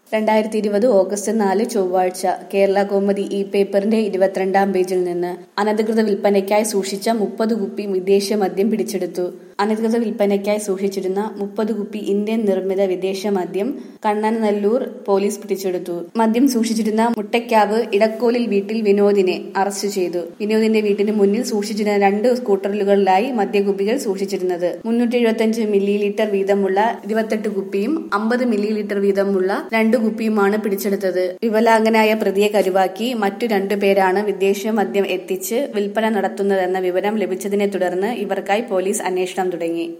രണ്ടായിരത്തി ഇരുപത് ഓഗസ്റ്റ് നാല് ചൊവ്വാഴ്ച കേരള കോമതി ഇ പേപ്പറിന്റെ ഇരുപത്തിരണ്ടാം പേജിൽ നിന്ന് അനധികൃത വിൽപ്പനയ്ക്കായി സൂക്ഷിച്ച മുപ്പത് കുപ്പി വിദേശ മദ്യം പിടിച്ചെടുത്തു അനധികൃത വിൽപ്പനയ്ക്കായി സൂക്ഷിച്ചിരുന്ന മുപ്പത് കുപ്പി ഇന്ത്യൻ നിർമ്മിത വിദേശ മദ്യം കണ്ണനല്ലൂർ പോലീസ് പിടിച്ചെടുത്തു മദ്യം സൂക്ഷിച്ചിരുന്ന മുട്ടയ്ക്കാവ് ഇടക്കോലിൽ വീട്ടിൽ വിനോദിനെ അറസ്റ്റ് ചെയ്തു വിനോദിന്റെ വീട്ടിന് മുന്നിൽ സൂക്ഷിച്ചിരുന്ന രണ്ട് സ്കൂട്ടറുകളിലായി മദ്യകുപ്പികൾ സൂക്ഷിച്ചിരുന്നത് മുന്നൂറ്റി എഴുപത്തിയഞ്ച് മില്ലി ലിറ്റർ വീതമുള്ള ഇരുപത്തെട്ട് കുപ്പിയും അമ്പത് മില്ലി ലിറ്റർ വീതമുള്ള രണ്ട് കുപ്പിയുമാണ് പിടിച്ചെടുത്തത് വിവലാംഗനായ പ്രതിയെ കരുവാക്കി മറ്റു രണ്ടുപേരാണ് വിദേശ മദ്യം എത്തിച്ച് വിൽപ്പന നടത്തുന്നതെന്ന വിവരം ലഭിച്ചതിനെ തുടർന്ന് ഇവർക്കായി പോലീസ് അന്വേഷണം തുടങ്ങി